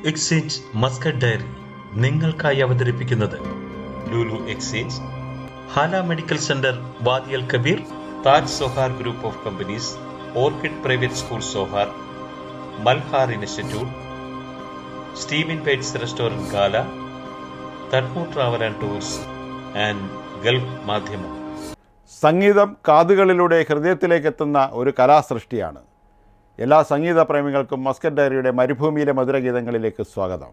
Exchange Muscat diary നിങ്ങൾക്കായി അവതരിപ്പിക്കുന്നത് Lulu exchange Hala medical centre Wadi al Kabir Taj Sohar group of companies orchid private school Sohar Malhar institute Steven പേറ്റ്സ് restaurant Gala തട്മു travel and tours and Gulf Madhyamam സംഗീതം കാതുകളിലൂടെ ഹൃദയത്തിലേക്ക് എത്തുന്ന ഒരു കലാസൃഷ്ടിയാണ് എല്ലാ സംഗീത പ്രേമികൾക്കും മസ്കറ്റ് ഡയറിയുടെ മരുഭൂമിയിലെ മധുരഗീതങ്ങളിലേക്ക് സ്വാഗതം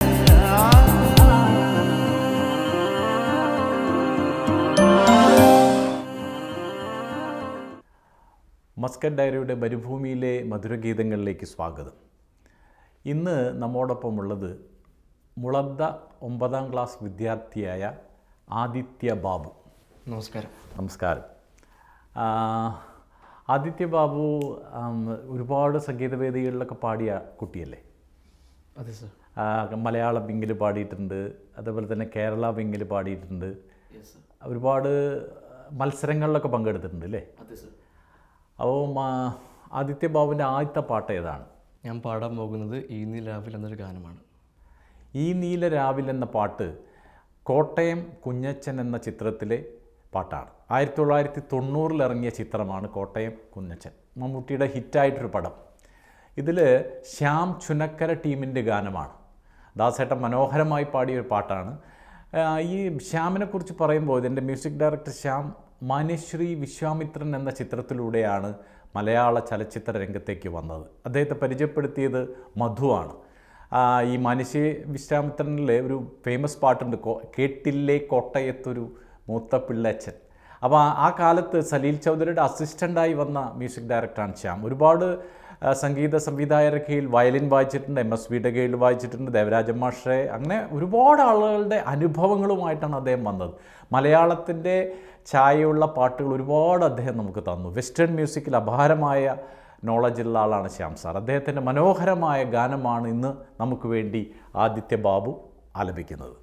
മസ്കറ്റ് ഡയറിയുടെ മരുഭൂമിയിലെ മധുരഗീതങ്ങളിലേക്ക് സ്വാഗതം ഇന്ന് നമ്മോടൊപ്പം ഉള്ളത് മുളന്ത ഒമ്പതാം ക്ലാസ് വിദ്യാർത്ഥിയായ ആദിത്യ ബാബു നമസ്കാരം നമസ്കാരം ആ, ആദിത്യ ബാബു ആം, ഒരുപാട് സംഗീതവേദികളിലൊക്കെ പാടിയ കുട്ടിയല്ലേ അതെ സർ ആ, മലയാള വിങ്ങിൽ പാടിയിട്ടുണ്ട് അതേപോലെ തന്നെ കേരള വിങ്ങിൽ പാടിയിട്ടുണ്ട് ഒരുപാട് മത്സരങ്ങളിലൊക്കെ പങ്കെടുത്തിട്ടുണ്ട് അല്ലേ അതെ സർ അപ്പോൾ മാ- ആദിത്യ ബാബുവിൻ്റെ ആദ്യത്തെ പാട്ട് ഏതാണ് ഞാൻ പാടാൻ പോകുന്നത് ഈ നിലാവിൽ എന്നൊരു ഗാനമാണ് ഈ നീല രാവിൽ എന്ന പാട്ട് കോട്ടയം കുഞ്ഞച്ചൻ എന്ന ചിത്രത്തിലെ പാട്ടാണ് ആയിരത്തി തൊള്ളായിരത്തി തൊണ്ണൂറിൽ ഇറങ്ങിയ ചിത്രമാണ് കോട്ടയം കുഞ്ഞച്ചൻ മമ്മൂട്ടിയുടെ ഹിറ്റായിട്ടൊരു പടം ഇതിൽ ശ്യാം ചുനക്കര ടീമിൻ്റെ ഗാനമാണ് ദാസേട്ടൻ മനോഹരമായി പാടിയ ഒരു പാട്ടാണ് ആ, ഈ ശ്യാമിനെ കുറിച്ച് പറയുമ്പോൾ ഇതിൻ്റെ മ്യൂസിക് ഡയറക്ടർ ശ്യാം മാന്യശ്രീ വിശ്വാമിത്രൻ എന്ന ചിത്രത്തിലൂടെയാണ് മലയാള ചലച്ചിത്ര രംഗത്തേക്ക് വന്നത് അദ്ദേഹത്തെ പരിചയപ്പെടുത്തിയത് മധുവാണ് ആ, ഈ മാനുഷ്യ വിശ്രാമിത്രനിലെ ഒരു ഫേമസ് പാട്ടുണ്ട് കോ കേട്ടില്ലേ കോട്ടയത്തൊരു മൂത്ത പിള്ളച്ചൻ അപ്പോൾ ആ- ആ കാലത്ത് സലീൽ ചൗധരിയുടെ അസിസ്റ്റൻ്റായി വന്ന മ്യൂസിക് ഡയറക്ടറാണ് ശ്യാം ഒരുപാട് ആ, സംഗീത സംവിധായകരുടെ കീഴിൽ വയലിൻ വായിച്ചിട്ടുണ്ട് എം എസ് വിയുടെ കീഴിൽ വായിച്ചിട്ടുണ്ട് ദേവരാജൻ മാഷെ അങ്ങനെ ഒരുപാട് ആളുകളുടെ അനുഭവങ്ങളുമായിട്ടാണ് അദ്ദേഹം വന്നത് മലയാളത്തിൻ്റെ ഛായയുള്ള പാട്ടുകൾ ഒരുപാട് അദ്ദേഹം നമുക്ക് തന്നു വെസ്റ്റേൺ മ്യൂസിക്കിൽ അപാരമായ നോളജുള്ള ആളാണ് ശ്യാം സാർ അദ്ദേഹത്തിൻ്റെ മനോഹരമായ ഗാനമാണ് ഇന്ന് നമുക്ക് വേണ്ടി ആദിത്യ ബാബു ആലപിക്കുന്നത്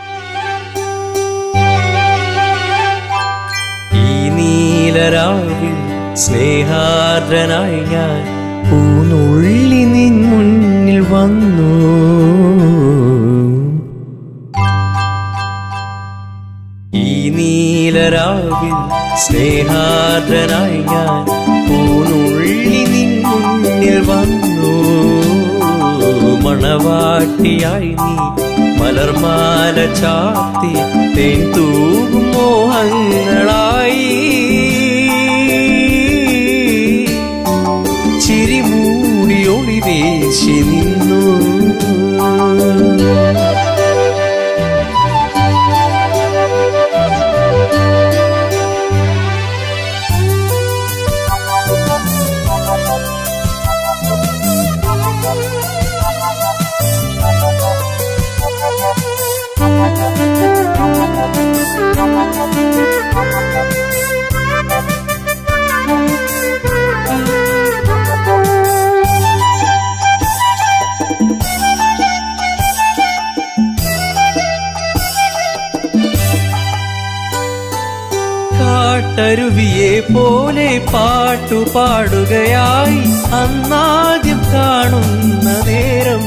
ഈ നീലരാവിൽ സ്നേഹാർദ്രനായി ഞാൻ പൂനുള്ളി നിൻ മുന്നിൽ വന്നു ഈ നീലരാവിൽ സ്നേഹാർദ്രനായി ഞാൻ പൂനുള്ളി നിൻ മുന്നിൽ വന്നു മണവാട്ടിയായി നീ മലർമാല ചാത്തി തേൻ തൂകും മോഹങ്ങളായി ചിരി മൂടി ഒളി വീശി നിന്നു കാട്ടരുവിയെ പോലെ പാട്ടു പാടുകയായി അന്നാദ്യം കാണുന്ന നേരം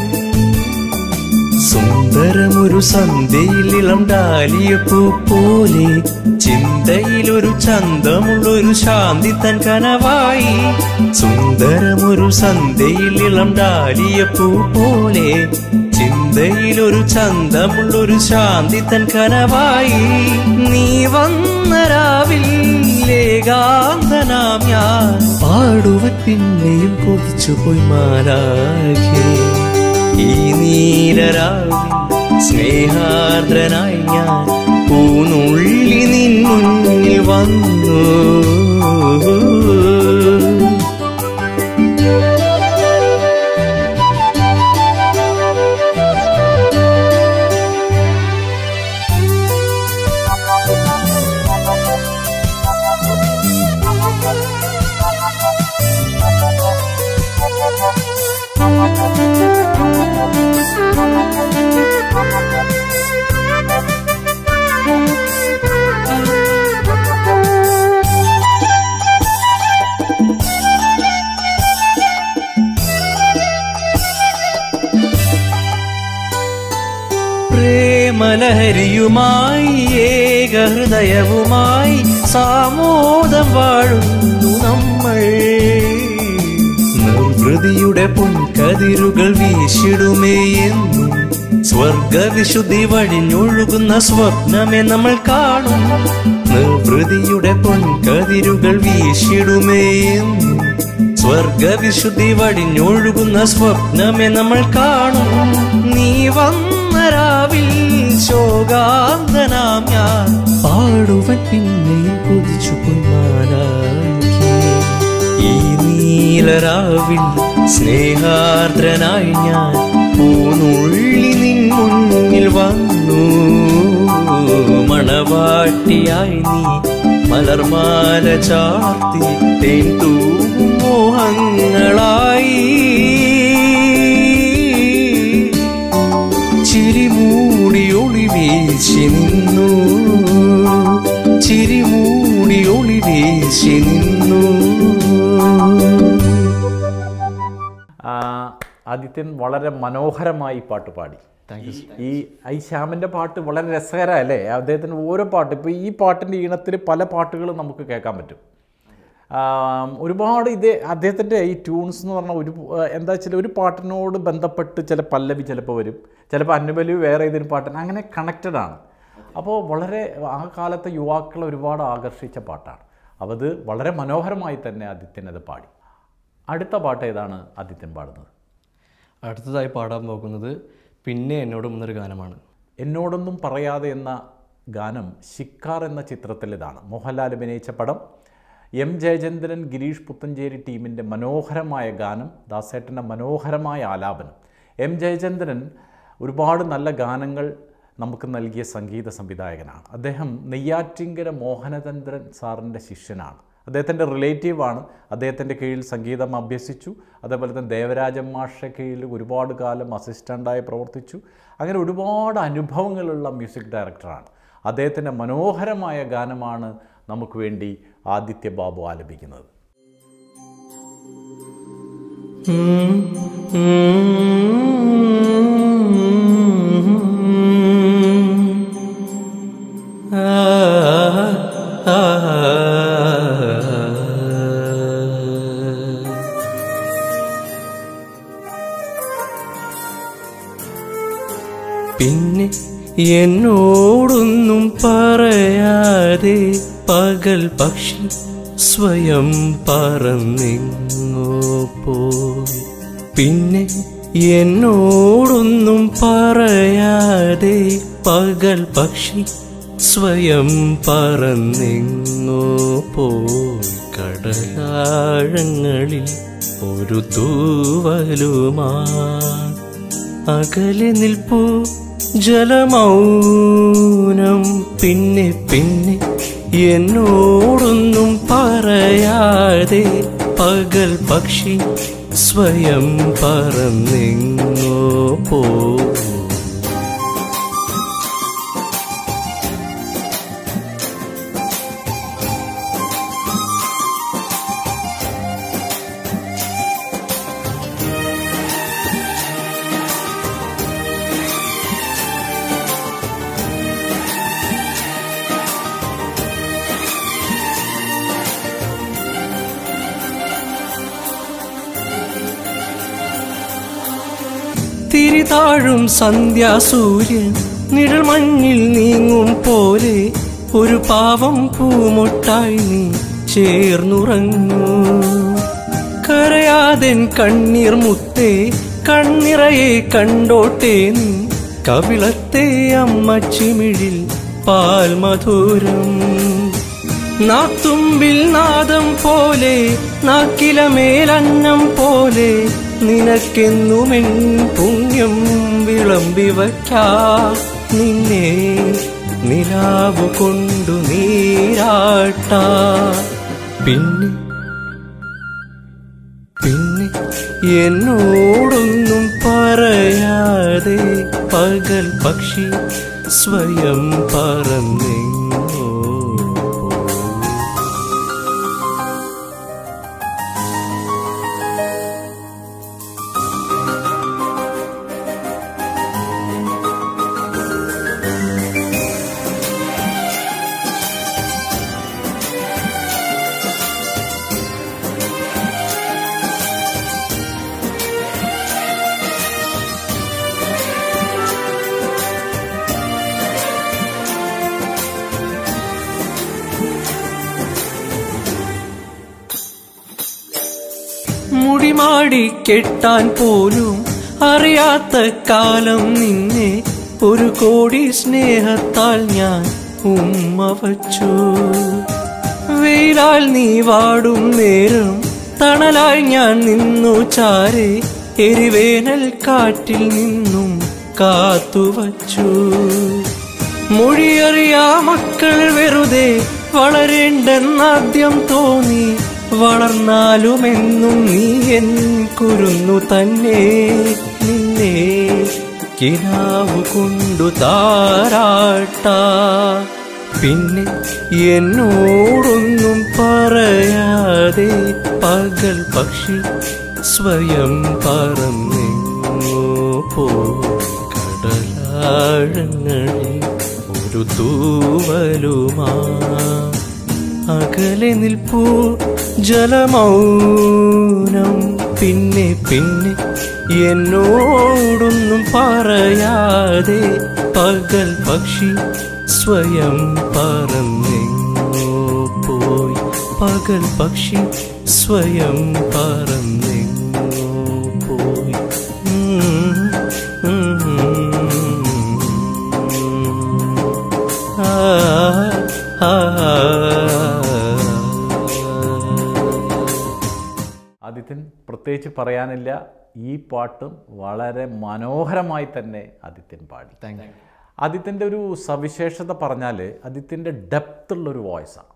സുന്ദരമൊരു സന്ധ്യയിൽ ഇളം ഡാലിയപ്പൂ പോലെ ചിന്തയിലൊരു ചന്തമുള്ളൊരു ശാന്തി തൻ കനവായി സുന്ദരമൊരു സന്ധ്യയിൽ ഇളം ഡാലിയപ്പൂ പോലെ ചിന്തയിലൊരു ചന്തമുള്ളൊരു ശാന്തി തൻ കനവായി നീ വന്ന രാവിൽ ഏകാന്തനാം ഞാൻ പാടുവൻ പിന്നെയും കൊതിച്ചുപോയി മാലാഖേ ഈ നീലരാവിൽ സ്നേഹാർദ്രനായി ഞാൻ പൂനുള്ളി നിൻ മുന്നിൽ വന്നു Thank you. ലഹരിയുമായി ഏകഹൃദയവുമായി സാമോദം വാഴുന്നു നമ്മൾ നിർവൃതിയുടെ പൊൻകതിരുകൾ വീശിടുമേ എന്നും സ്വർഗവിശുദ്ധി വഴിഞ്ഞൊഴുകുന്ന സ്വപ്നമേ നമ്മൾ കാണും നിർവൃതിയുടെ പൊൻകതിരുകൾ വീശിടുമേ എന്നും സ്വർഗവിശുദ്ധി വഴിഞ്ഞൊഴുകുന്ന സ്വപ്നമേ നമ്മൾ കാണും നീ വന്ന രാവിൽ ശോകാന്തനാം ഞാൻ പാടുവൻ പിന്നെയും കുതിച്ചു പൊന്മാനാക്കി ഈ നീലരാവിൽ സ്നേഹാർദ്രനായി ഞാൻ പൂനുള്ളി നിൻ മുന്നിൽ വന്നു മണവാട്ടിയായി നീ മലർമാല ചാർത്തി തേൻ തൂവും മോഹങ്ങളായി ചിരിമൂടി ഒളി വീശി നിന്നു ചിരിമൂടി ഒളി വീശി നിന്നു ആ, ആദിത്യൻ വളരെ മനോഹരമായി പാട്ട് പാടി താങ്ക് യു ഈ ഈ ശ്യാമിൻ്റെ പാട്ട് വളരെ രസകരമല്ലേ അദ്ദേഹത്തിന് ഓരോ പാട്ട് ഇപ്പോൾ ഈ പാട്ടിൻ്റെ ഈണത്തിൽ പല പാട്ടുകളും നമുക്ക് കേൾക്കാൻ പറ്റും ആം, ഒരുപാട് ഇത് അദ്ദേഹത്തിൻ്റെ ഈ ട്യൂൺസ് എന്ന് പറഞ്ഞാൽ ഒരു ആ, എന്താ വെച്ചാൽ ഒരു പാട്ടിനോട് ബന്ധപ്പെട്ട് ചില പല്ലവി ചിലപ്പോൾ വരും ചിലപ്പോൾ അനുപല്ലവി വേറെ ഏതൊരു പാട്ടിന് അങ്ങനെ കണക്റ്റഡ് ആണ് അപ്പോൾ വളരെ ആ കാലത്തെ യുവാക്കളെ ഒരുപാട് ആകർഷിച്ച പാട്ടാണ് അപ്പോൾ അത് വളരെ മനോഹരമായി തന്നെ ആദിത്യൻ അത് പാടി അടുത്ത പാട്ട് ഏതാണ് ആദിത്യൻ പാടുന്നത് അടുത്തതായി പാടാൻ പോകുന്നത് പിന്നെ എന്നോടും എന്നൊരു ഗാനമാണ് എന്നോടൊന്നും പറയാതെ എന്ന ഗാനം ശിക്കാർ എന്ന ചിത്രത്തിലേതാണ് മോഹൻലാൽ അഭിനയിച്ച പടം എം ജയചന്ദ്രൻ ഗിരീഷ് പുത്തഞ്ചേരി ടീമിൻ്റെ മനോഹരമായ ഗാനം ദാസേട്ടൻ്റെ മനോഹരമായ ആലാപനം എം ജയചന്ദ്രൻ ഒരുപാട് നല്ല ഗാനങ്ങൾ നമുക്ക് നൽകിയ സംഗീത സംവിധായകനാണ് അദ്ദേഹം നെയ്യാറ്റിങ്കര മോഹനചന്ദ്രൻ സാറിൻ്റെ ശിഷ്യനാണ് അദ്ദേഹത്തിൻ്റെ റിലേറ്റീവാണ് അദ്ദേഹത്തിൻ്റെ കീഴിൽ സംഗീതം അഭ്യസിച്ചു അതേപോലെ തന്നെ ദേവരാജൻ മാഷ കീഴിൽ ഒരുപാട് കാലം അസിസ്റ്റൻ്റായി പ്രവർത്തിച്ചു അങ്ങനെ ഒരുപാട് അനുഭവങ്ങളുള്ള മ്യൂസിക് ഡയറക്ടറാണ് അദ്ദേഹത്തിൻ്റെ മനോഹരമായ ഗാനമാണ് നമുക്ക് വേണ്ടി ആദിത്യ ബാബു ആലപിക്കുന്നത് പിന്നെ എന്നോടൊന്നും പറയാതെ പകൽ പക്ഷി സ്വയം പറന്നെങ്ങോ പോയി പിന്നെ എന്നോടൊന്നും പറയാതെ പകൽ പക്ഷി സ്വയം പറന്നെങ്ങോ പോയി കടലാഴങ്ങളിൽ ഒരു തൂവലുമാ അകലെ നിൽപ്പൂ ജലമൗനം പിന്നെ പിന്നെ എന്നോടൊന്നും പറയാതെ പകൽ പക്ഷി സ്വയം പറന്നെങ്ങോ പോ തിരിതാഴും സന്ധ്യാസൂര്യൻ നിഴൽ മഞ്ഞിൽ നീങ്ങും പോലെ ഒരു പാവം പൂമൊട്ടായി നീ ചേർന്നുറങ്ങൂ കരയാതെൻ കണ്ണീർ മുത്തേ കണ്ണിറയെ കണ്ടോട്ടെ നീ കവിളത്തെ അമ്മ ചിമിഴിൽ പാൽ മധുരം നാത്തുമ്പിൽ നാദം പോലെ നാക്കിലമേലന്നം പോലെ നിനക്കെന്നുമെൻ പുണ്യം വിളമ്പി വയ്ക്കാ നിന്നെ നിലാവു കൊണ്ടു നീരാട്ടാ പിന്നെ പിന്നെ എന്നോടൊന്നും പറയാതെ പകൽ പക്ഷി സ്വയം പറന്നെങ്ങോ പോയി. മുടിമാടി കെട്ടാൻ പോലും അറിയാത്ത കാലം നിന്നെ ഒരു കോടി സ്നേഹത്താൽ ഞാൻ ഉമ്മ വച്ചു വെയിലാൽ നീ വാടും നേരം തണലായി ഞാൻ നിന്നു ചാരെ എരിവേനൽ കാറ്റിൽ നിന്നും കാത്തുവച്ചു മൊഴിയറിയാ മക്കൾ വെറുതെ വളരേണ്ടെന്നാദ്യം തോന്നി വളർന്നാലുമെന്നും നീ എൻ കുരുന്നു തന്നെ നിന്നെ കിനാവ് കൊണ്ടു താരാട്ട പിന്നെ എന്നോടൊന്നും പറയാതെ പകൽ പക്ഷി സ്വയം പറന്നെങ്ങോ പോ കടലാഴങ്ങളിൽ ഒരു തൂവലുമാ അകലെ നിൽപ്പൂ ജലമൗനം പിന്നെ പിന്നെ എന്നോടൊന്നും പറയാതെ പകൽ പക്ഷി സ്വയം പറന്നെങ്ങോ പോയി പകൽ പക്ഷി സ്വയം പറന്നെങ്ങോ പോയി ഉം, ഉം, ആ, ആ, ആ. ആദിത്യൻ പ്രത്യേകിച്ച് പറയാനില്ല ഈ പാട്ടും വളരെ മനോഹരമായി തന്നെ ആദിത്യൻ പാടി താങ്ക് യു ആദിത്യൻ്റെ ഒരു സവിശേഷത പറഞ്ഞാൽ ആദിത്യൻ്റെ ഡെപ്ത് ഉള്ളൊരു വോയിസാണ്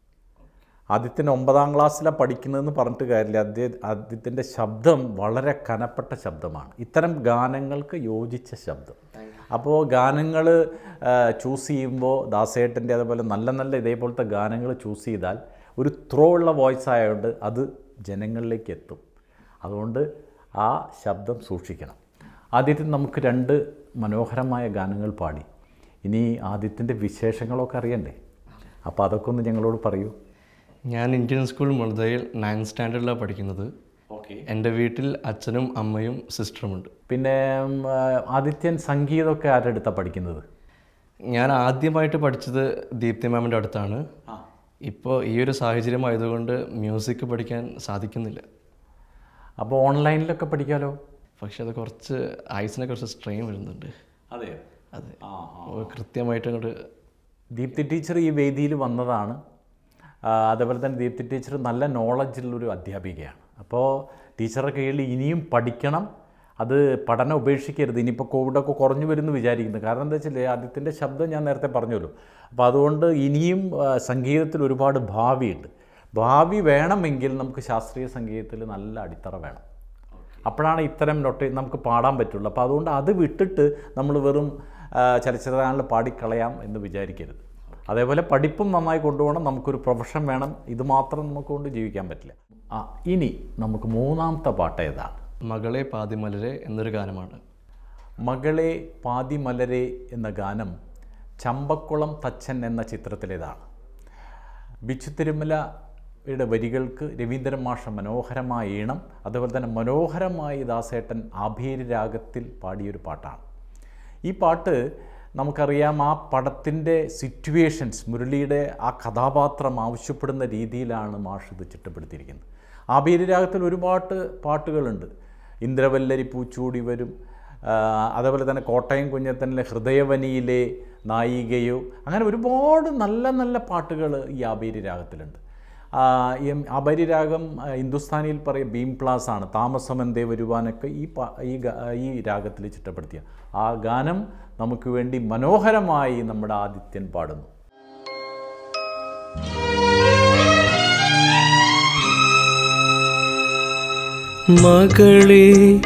ആദിത്യൻ ഒമ്പതാം ക്ലാസ്സിലാണ് പഠിക്കുന്നതെന്ന് പറഞ്ഞിട്ട് കാര്യമില്ല അദ്ദേഹം ആദിത്യൻ്റെ ശബ്ദം വളരെ കനപ്പെട്ട ശബ്ദമാണ് ഇത്തരം ഗാനങ്ങൾക്ക് യോജിച്ച ശബ്ദം അപ്പോൾ ഗാനങ്ങൾ ചൂസ് ചെയ്യുമ്പോൾ ദാസേട്ടൻ്റെ അതുപോലെ നല്ല നല്ല ഇതേപോലത്തെ ഗാനങ്ങൾ ചൂസ് ചെയ്താൽ ഒരു ത്രോ ഉള്ള വോയിസ് ആയതുകൊണ്ട് അത് ജനങ്ങളിലേക്ക് എത്തും അതുകൊണ്ട് ആ ശബ്ദം സൂക്ഷിക്കണം ആദ്യത്തിൽ നമുക്ക് രണ്ട് മനോഹരമായ ഗാനങ്ങൾ പാടി ഇനി ആദിത്യൻ്റെ വിശേഷങ്ങളൊക്കെ അറിയണ്ടേ അപ്പോൾ അതൊക്കെ ഒന്ന് ഞങ്ങളോട് പറയൂ ഞാൻ ഇന്ത്യൻ സ്കൂൾ മുളതയിൽ നയൻത് സ്റ്റാൻഡേർഡിലാണ് പഠിക്കുന്നത് എൻ്റെ വീട്ടിൽ അച്ഛനും അമ്മയും സിസ്റ്ററുമുണ്ട് പിന്നെ ഉം, ആ, ആദിത്യൻ സംഗീതമൊക്കെ ആരുടെ അടുത്താണ് പഠിക്കുന്നത് ഞാൻ ആദ്യമായിട്ട് പഠിച്ചത് ദീപ്തി മാമിൻ്റെ അടുത്താണ് ഇപ്പോൾ ഈ ഒരു സാഹചര്യം ആയതുകൊണ്ട് മ്യൂസിക് പഠിക്കാൻ സാധിക്കുന്നില്ല അപ്പോൾ ഓൺലൈനിലൊക്കെ പഠിക്കാമല്ലോ പക്ഷെ അത് കുറച്ച് ഐസിനെ കുറച്ച് സ്ട്രെയിൻ വരുന്നുണ്ട് അതെ അതെ അപ്പോൾ കൃത്യമായിട്ട് അങ്ങോട്ട് ദീപ്തി ടീച്ചർ ഈ വേദിയിൽ വന്നതാണ് ആ, അതേപോലെ തന്നെ ദീപ്തി ടീച്ചർ നല്ല നോളജുള്ളൊരു അധ്യാപികയാണ് അപ്പോൾ ടീച്ചറുടെ കീഴിൽ ഇനിയും പഠിക്കണം അത് പഠനം ഉപേക്ഷിക്കരുത് ഇനിയിപ്പോൾ കോവിഡൊക്കെ കുറഞ്ഞു വരുമെന്ന് വിചാരിക്കുന്നു കാരണം എന്താ വെച്ചാൽ ആദ്യത്തിൻ്റെ ശബ്ദം ഞാൻ നേരത്തെ പറഞ്ഞല്ലോ അപ്പോൾ അതുകൊണ്ട് ഇനിയും ആ, സംഗീതത്തിൽ ഒരുപാട് ഭാവിയുണ്ട് ഭാവി വേണമെങ്കിൽ നമുക്ക് ശാസ്ത്രീയ സംഗീതത്തിൽ നല്ല അടിത്തറ വേണം അപ്പോഴാണ് ഇത്തരം നൊട്ടേ നമുക്ക് പാടാൻ പറ്റുള്ളൂ അപ്പോൾ അതുകൊണ്ട് അത് വിട്ടിട്ട് നമ്മൾ വെറും ആ, ചലച്ചിത്രഗാനങ്ങൾ പാടിക്കളയാം എന്ന് വിചാരിക്കരുത് അതേപോലെ പഠിപ്പും നന്നായി കൊണ്ടുപോകണം നമുക്കൊരു പ്രൊഫഷൻ വേണം ഇത് മാത്രം നമുക്ക് കൊണ്ട് ജീവിക്കാൻ പറ്റില്ല ആ ഇനി നമുക്ക് മൂന്നാമത്തെ പാട്ട് ഏതാണ് മകളെ പാതിമലരെ എന്നൊരു ഗാനമാണ് മകളെ പാതിമലരെ എന്ന ഗാനം ചമ്പക്കുളം തച്ചൻ എന്ന ചിത്രത്തിലേതാണ് ബിച്ചു തിരുമലയുടെ വരികൾക്ക് രവീന്ദ്രൻ മാഷ മനോഹരമായ ഈണം അതുപോലെ തന്നെ മനോഹരമായി ദാസേട്ടൻ ആഭേരി രാഗത്തിൽ പാടിയൊരു പാട്ടാണ് ഈ പാട്ട് നമുക്കറിയാം ആ പടത്തിൻ്റെ സിറ്റുവേഷൻസ് മുരളിയുടെ ആ കഥാപാത്രം ആവശ്യപ്പെടുന്ന രീതിയിലാണ് മാഷ് ഇത് ചിട്ടപ്പെടുത്തിയിരിക്കുന്നത് ആഭേരി രാഗത്തിൽ ഒരുപാട് പാട്ടുകളുണ്ട് ഇന്ദ്രവല്ലരി പൂച്ചൂടി വരും ആ, അതേപോലെ തന്നെ കോട്ടയം കുഞ്ഞത്തനിലെ ഹൃദയവനിയിലെ നായികയോ അങ്ങനെ ഒരുപാട് നല്ല നല്ല പാട്ടുകൾ ഈ ആബേരി രാഗത്തിലുണ്ട് ആ, ഈ ആബേരി രാഗം ആ, ഹിന്ദുസ്ഥാനിയിൽ പറയും ബീം പ്ലാസ് ആണ് താമസമെന്തേ വരുവാനൊക്കെ ഈ പാ ഈ ഗ- ഈ രാഗത്തിൽ ചിട്ടപ്പെടുത്തിയ ആ ഗാനം നമുക്ക് വേണ്ടി മനോഹരമായി നമ്മുടെ ആദിത്യൻ പാടുന്നു മകളെ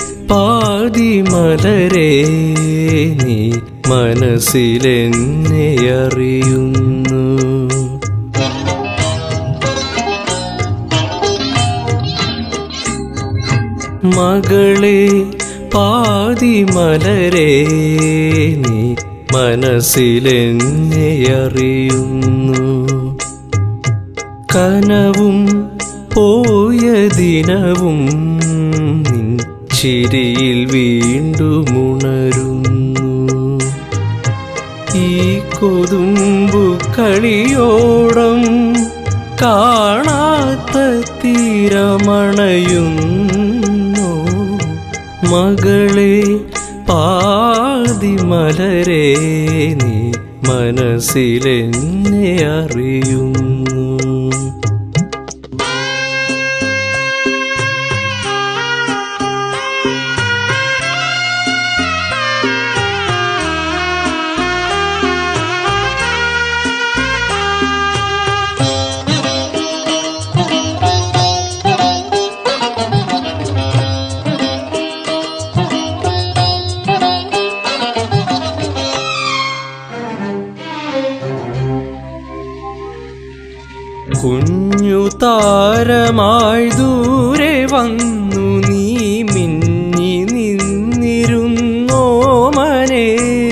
പാതിമലരെ നീ മനസ്സിലെന്നെ അറിയുന്നു മകളെ പാതിമലരെ നീ മനസ്സിലെന്നെ അറിയുന്നു കനവും പോയ ദിനവും നിൻ ചിരിയിൽ വീണ്ടും ഉണരുന്നു ഈ കൊതുമ്പു കളിയോടം കാണാത്ത തീരമണയുന്നു മകളെ പാതിമലരെ നീ മനസ്സിലെന്നെ അറിയുന്നു കുഞ്ഞു താരമായി ദൂരെ വന്നു നീ മിന്നി നിന്നിരുന്നോ മനെ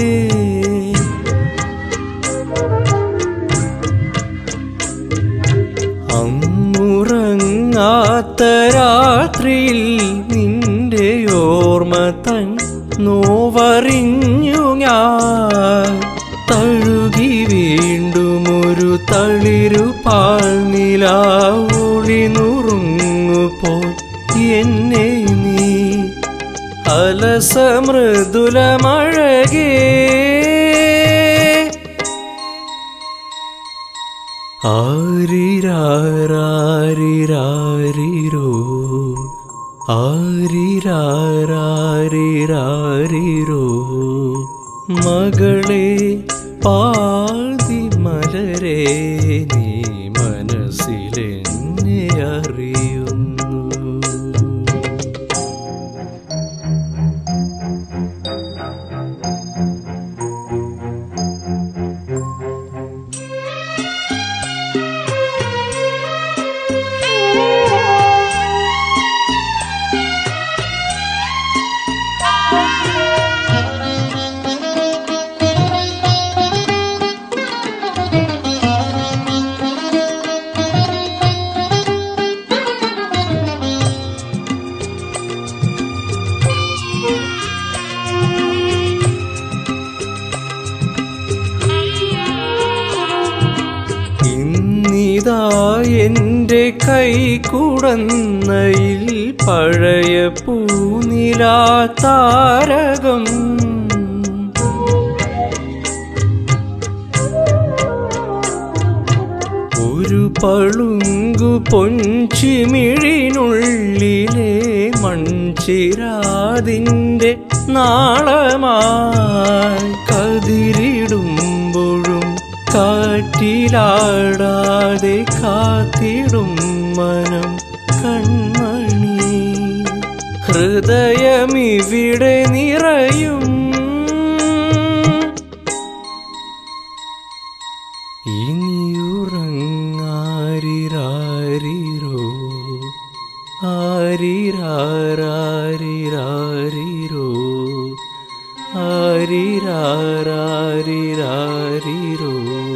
അന്നുറങ്ങാത്ത രാത്രിയിൽ നിന്റെ ഓർമ്മ തൻ നോവറിഞ്ഞു ഞാൻ തഴുകി വീണ്ടും ഒരു തളിരു പാൽനിലാവൊളി നുറുങ്ങുപോൽ എന്നെ നീ അലസമൃദുലമഴകേ ആരിരാരിരാരിരോ ആരിരാരിരാരിരോ മകളെ പാതി മലരെ നീ മനസ്സിലെന്നെ അറിയുന്നു ഇന്നിതാ എൻ്റെ കൈ കുടന്നയിൽ പഴയ പൂനിലാ താരകം ഒരു പളുങ്കു പൊഞ്ചിമിഴിനുള്ളിലെ മൺചിരാതിൻ്റെ നാളമായി കതിരിടുമ്പോഴും കാറ്റിലാടാതെ കാത്തിടും മനം കൺമണി ഹൃദയമിവിടെ നിറയും ഇനിയുറങ്ങാരിരാരിരോ ആരിരാരിരാരിരോ ആരിരാരിരാരിരോ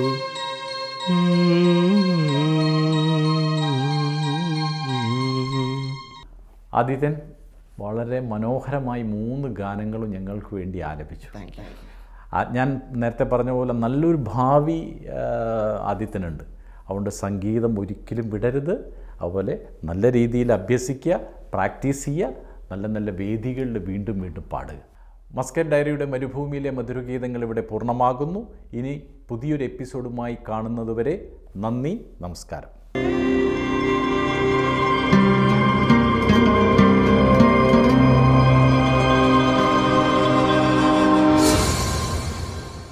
ആദിത്യൻ വളരെ മനോഹരമായി മൂന്ന് ഗാനങ്ങളും ഞങ്ങൾക്ക് വേണ്ടി ആലപിച്ചു ആ, ഞാൻ നേരത്തെ പറഞ്ഞ പോലെ നല്ലൊരു ഭാവി ആ, ആദിത്യനുണ്ട് അതുകൊണ്ട് സംഗീതം ഒരിക്കലും വിടരുത് അതുപോലെ നല്ല രീതിയിൽ അഭ്യസിക്കുക പ്രാക്ടീസ് ചെയ്യുക നല്ല നല്ല വേദികളിൽ വീണ്ടും വീണ്ടും പാടുക മസ്കറ്റ് ഡയറിയുടെ മരുഭൂമിയിലെ മധുരഗീതങ്ങൾ ഇവിടെ പൂർണ്ണമാകുന്നു ഇനി പുതിയൊരു എപ്പിസോഡുമായി കാണുന്നതുവരെ നന്ദി നമസ്കാരം